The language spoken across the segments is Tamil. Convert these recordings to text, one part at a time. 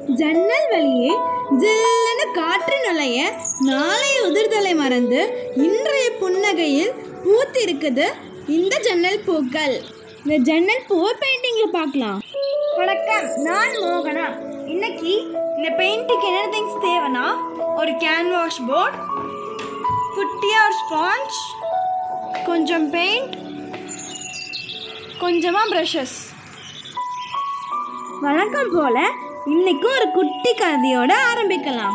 ஜன்னல் வழியே ஜில்லுன்னு காற்று நுழைய நாளைய உதிர்தலை மறந்து இன்றைய புன்னகையில் பூத்திருக்குது இந்த ஜன்னல் பூக்கள் இந்த ஜன்னல் பூவை பெயிண்டிங்கில் பார்க்கலாம் வணக்கம் நான் மோகனா இன்னைக்கு இந்த பெயிண்டிங் என்ன திங்ஸ் தேவைன்னா ஒரு கேன்வாஷ் போர்ட் குட்டியாக ஒரு ஸ்பாஞ்ச் கொஞ்சம் பெயிண்ட் கொஞ்சமாக ப்ரஷஸ் வழக்கம் போல இன்னைக்கு ஒரு குட்டி கதையோட ஆரம்பிக்கலாம்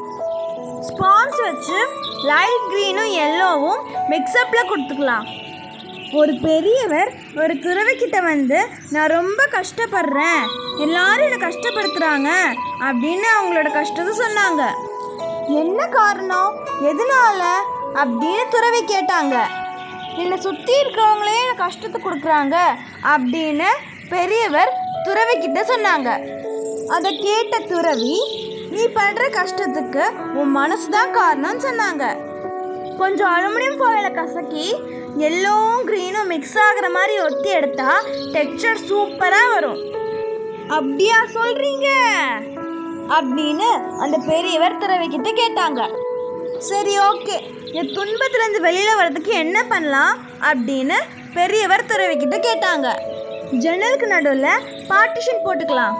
ஸ்பான்ஸ் வச்சு லைட் க்ரீனும் எல்லோவும் மிக்சப்பில் கொடுத்துக்கலாம் ஒரு பெரியவர் ஒரு துறவிக்கிட்ட வந்து நான் ரொம்ப கஷ்டப்படுறேன் எல்லாரும் என்னை கஷ்டப்படுத்துகிறாங்க அப்படின்னு அவங்களோட கஷ்டத்தை சொன்னாங்க என்ன காரணம் எதனால அப்படின்னு துறவி கேட்டாங்க என்னை சுற்றி இருக்கிறவங்களே எனக்கு கஷ்டத்தை கொடுக்குறாங்க அப்படின்னு பெரியவர் துறவி கிட்ட சொன்னாங்க அதை கேட்ட துறவி நீ படுற கஷ்டத்துக்கு உன் மனசு தான் காரணம்னு சொன்னாங்க கொஞ்சம் அலுமினியம் ஃபாயிலை கசக்கி எல்லோவும் க்ரீனும் மிக்ஸ் ஆகுற மாதிரி ஒட்டி எடுத்தா டெக்ஸ்சர் சூப்பராக வரும் அப்படியா சொல்கிறீங்க அப்படின்னு அந்த பெரியவர் துறவிக்கிட்ட கேட்டாங்க சரி ஓகே என் துன்பத்துலேருந்து வெளியில் வர்றதுக்கு என்ன பண்ணலாம் அப்படின்னு பெரியவர் துறவிக்கிட்ட கேட்டாங்க ஜன்னலுக்கு நடுவில் பார்ட்டிஷன் போட்டுக்கலாம்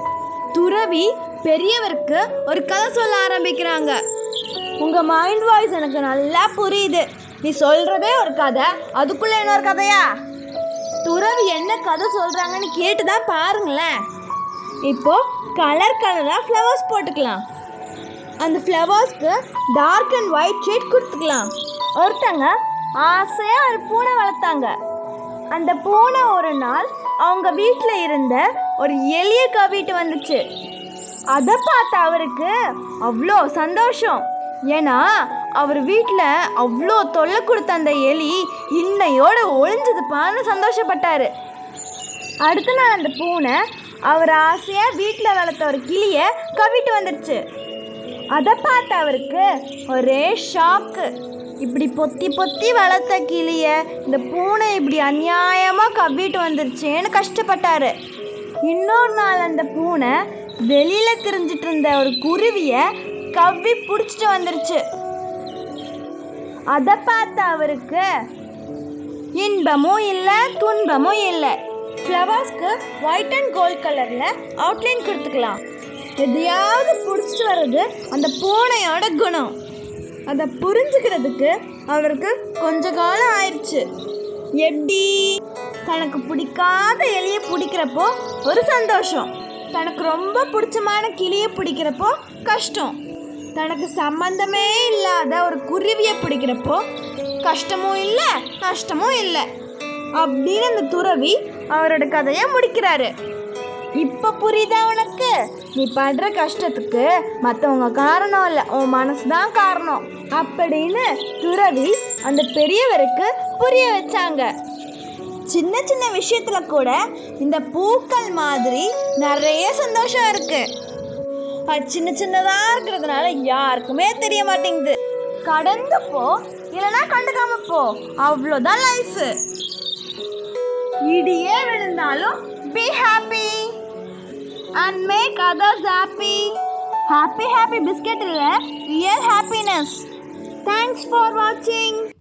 துறவி பெரியவருக்கு ஒரு கதை சொல்ல ஆரம்பிக்கிறாங்க உங்கள் மைண்ட் வாய்ஸ் எனக்கு நல்லா புரியுது நீ சொல்கிறதே ஒரு கதை அதுக்குள்ளே இன்னொரு கதையா துறவி என்ன கதை சொல்கிறாங்கன்னு கேட்டு தான் பாருங்களேன் இப்போ கலர் கலராக ஃப்ளவர்ஸ் போட்டுக்கலாம் அந்த ஃப்ளவர்ஸ்க்கு டார்க் அண்ட் ஒயிட் ஷேட் கொடுத்துக்கலாம் ஒருத்தங்க ஆசையாக ஒரு பூனை வளர்த்தாங்க அந்த பூனை ஒரு நாள் அவங்க வீட்டில் இருந்த ஒரு எலியை கவிட்டு வந்துச்சு அதை பார்த்த அவருக்கு அவ்வளோ சந்தோஷம் ஏன்னா அவர் வீட்டில் அவ்வளோ தொல்லை கொடுத்த அந்த எலி இன்னையோட ஒளிஞ்சதுப்பான்னு சந்தோஷப்பட்டாரு அடுத்த நாள் அந்த பூனை அவர் ஆசையாக வீட்டில் வளர்த்த ஒரு கிளியை கவிட்டு வந்துடுச்சு அதை பார்த்த அவருக்கு ஒரே ஷாக்கு இப்படி பொத்தி பொத்தி வளர்த்த கிளிய இந்த பூனை இப்படி அநியாயமாக கவ்விட்டு வந்துருச்சேன்னு கஷ்டப்பட்டாரு இன்னொரு நாள் அந்த பூனை வெளியில் திரிஞ்சிட்டு இருந்த ஒரு குருவியை கவ்வி பிடிச்சிட்டு வந்துருச்சு அதை பார்த்த அவருக்கு இன்பமும் இல்லை துன்பமும் இல்லை ஃப்ளவர்ஸ்க்கு ஒயிட் அண்ட் கோல்ட் கலரில் அவுட்லைன் கொடுத்துக்கலாம் எதையாவது பிடிச்சிட்டு வர்றது அந்த பூனையோட குணம் அதை புரிஞ்சுக்கிறதுக்கு அவருக்கு கொஞ்ச காலம் ஆயிடுச்சு எப்படி தனக்கு பிடிக்காத எலியை பிடிக்கிறப்போ ஒரு சந்தோஷம் தனக்கு ரொம்ப பிடிச்சமான கிளியை பிடிக்கிறப்போ கஷ்டம் தனக்கு சம்பந்தமே இல்லாத ஒரு குருவியை பிடிக்கிறப்போ கஷ்டமும் இல்லை நஷ்டமும் இல்லை அப்படின்னு அந்த துறவி அவரோட கதையை முடிக்கிறாரு இப்போ புரியுதா உனக்கு நீ படுற கஷ்டத்துக்கு மற்றவங்க காரணம் இல்லை உன் மனசு தான் காரணம் அப்படின்னு துறவி அந்த பெரியவருக்கு புரிய வச்சாங்க சின்ன சின்ன விஷயத்துல கூட இந்த பூக்கள் மாதிரி நிறைய சந்தோஷம் இருக்கு அது சின்ன சின்னதா இருக்கிறதுனால யாருக்குமே தெரிய மாட்டேங்குது கடந்து போ இல்லைன்னா கண்டுக்காம போ அவ்வளோதான் லைஃப் இடியே விழுந்தாலும் be happy and make others happy happy happy biscuit இல்லை ரியல் ஹாப்பினஸ் தேங்க்ஸ் ஃபார் வாட்சிங்